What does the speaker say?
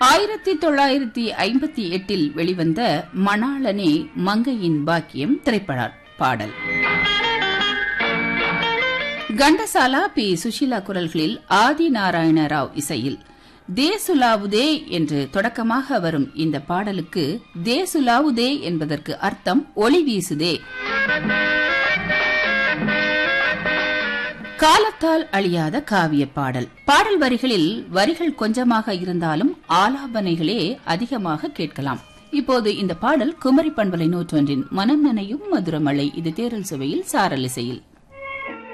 ஆயிரத்தி தொள்ளாயிரத்தி ஐம்பத்தி எட்டில் வெளிவந்த மணாளனே மங்கையின் பாக்கியம் திரைப்பட பாடல் கண்டசாலா பி சுஷீலா குரல்களில் ஆதி நாராயண ராவ் இசையில் தேசுலாவுதே என்று தொடக்கமாக வரும் இந்த பாடலுக்கு தேசுலாவுதே என்பதற்கு அர்த்தம் ஒளி வீசுதே காலத்தால் அழியாத காவிய பாடல் பாடல் வரிகளில் வரிகள் கொஞ்சமாக இருந்தாலும் ஆலாபனைகளே அதிகமாக கேட்கலாம் இப்போது இந்த பாடல் குமரி பண்பலை நூற்றொன்றின் மனம் நனையும் மதுரமலை இது தேரல் சுவையில் சாரல் இசையில்